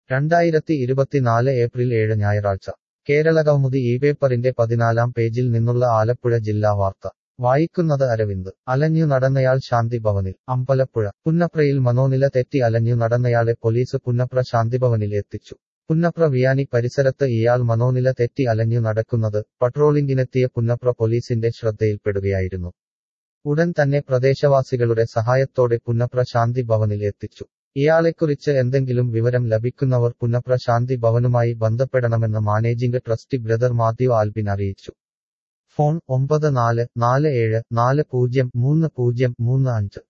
രണ്ടായിരത്തി ഇരുപത്തിനാല് ഏപ്രിൽ ഏഴ് ഞായറാഴ്ച കേരളകൗമുദി ഈ പേപ്പറിന്റെ പതിനാലാം പേജിൽ നിന്നുള്ള ആലപ്പുഴ ജില്ലാ വാർത്ത വായിക്കുന്നത് അരവിന്ദ് അലഞ്ഞു നടന്നയാൾ ശാന്തി ഭവനിൽ അമ്പലപ്പുഴ പുന്നപ്രയിൽ മനോനില തെറ്റി അലഞ്ഞു നടന്നയാളെ പോലീസ് പുന്നപ്ര ശാന്തിഭവനിൽ എത്തിച്ചു പുന്നപ്ര വിയാനി പരിസരത്ത് ഇയാൾ മനോനില തെറ്റി അലഞ്ഞു നടക്കുന്നത് പട്രോളിംഗിനെത്തിയ പുന്നപ്ര പോലീസിന്റെ ശ്രദ്ധയിൽപ്പെടുകയായിരുന്നു ഉടൻ തന്നെ പ്രദേശവാസികളുടെ സഹായത്തോടെ പുന്നപ്ര ശാന്തി ഭവനിൽ എത്തിച്ചു ഇയാളെക്കുറിച്ച് എന്തെങ്കിലും വിവരം ലഭിക്കുന്നവർ പുന്നപ്ര ശാന്തി ഭവനുമായി ബന്ധപ്പെടണമെന്ന് managing trustee brother Mathew Albin അറിയിച്ചു ഫോൺ ഒമ്പത് നാല് നാല് ഏഴ് നാല് പൂജ്യം മൂന്ന് പൂജ്യം മൂന്ന് അഞ്ച്